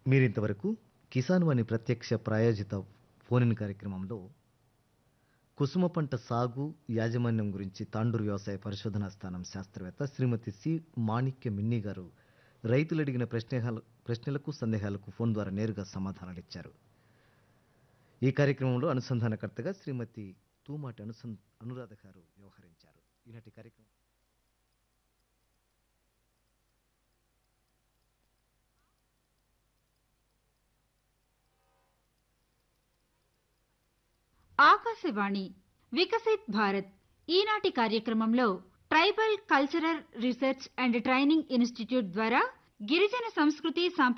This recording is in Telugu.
మీరింతవరకు కిసాన్ వాణి ప్రత్యక్ష ప్రాయోజిత ఫోన్ కార్యక్రమంలో కుసుమ పంట సాగు యాజమాన్యం గురించి తాండూరు వ్యవసాయ పరిశోధనా స్థానం శాస్త్రవేత్త శ్రీమతి సి మాణిక్య మిన్ని గారు రైతులు అడిగిన ప్రశ్నల ప్రశ్నలకు సందేహాలకు ఫోన్ ద్వారా నేరుగా సమాధానాలు ఇచ్చారు ఈ కార్యక్రమంలో అనుసంధానకర్తగా శ్రీమతి తూమాటి అనుసం అనురాధ గారు వ్యవహరించారు ఈనాటి కార్యక్రమం ఆకాశవాణి వికసిత్ భారత్ ఈనాటి కార్యక్రమంలో tribal cultural research and training institute ద్వారా గిరిజన సంస్కృతి